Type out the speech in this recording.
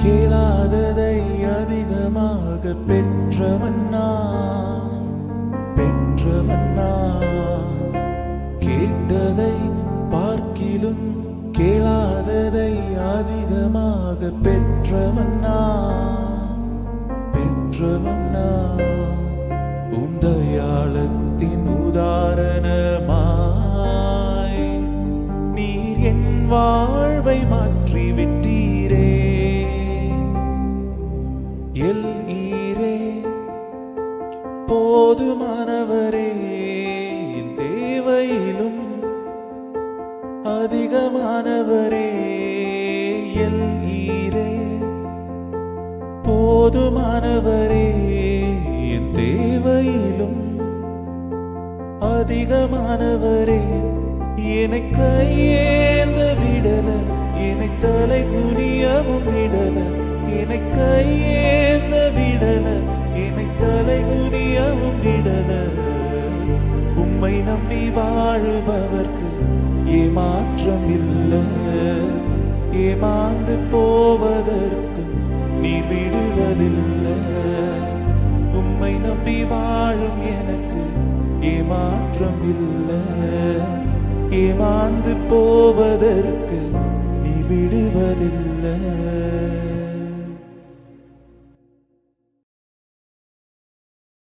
கேளாததை அதிகமாக பெற்றவன் நான் பெற்றவன் நான் கேட்டதை பார்க்கிலும் கேளாததை அதிகமாக பெற்றவன் நான் பெற்றவன் நான் உந்தயாளத்தின் உதாரணமாய் நீர் என் வாழ்வை மாற்றி விட்டீரே எல் ஈரே போதுமானவரே என் தேவையிலும் அதிகமானவரே எல் ஈரே போதுமானவரே என் தேவையிலும் அதிகமானவரே என்னை கையேந்த விடல என்னை தலை குனியவும் விடல என்னை கையேந்த விடல என்னை தலை குனியவும் விடல உம்மை நம்பி வாழுபவர்க்கு ஏமாற்றம் இல்லை ஏமாந்து போவதற்கு நீர் விடுவதில்லை உம்மை நம்பி வாழும் எனக்கு ஏமாற்றம் இல்லை ஏமாந்து போவதற்கு நீ விடுவதில்லை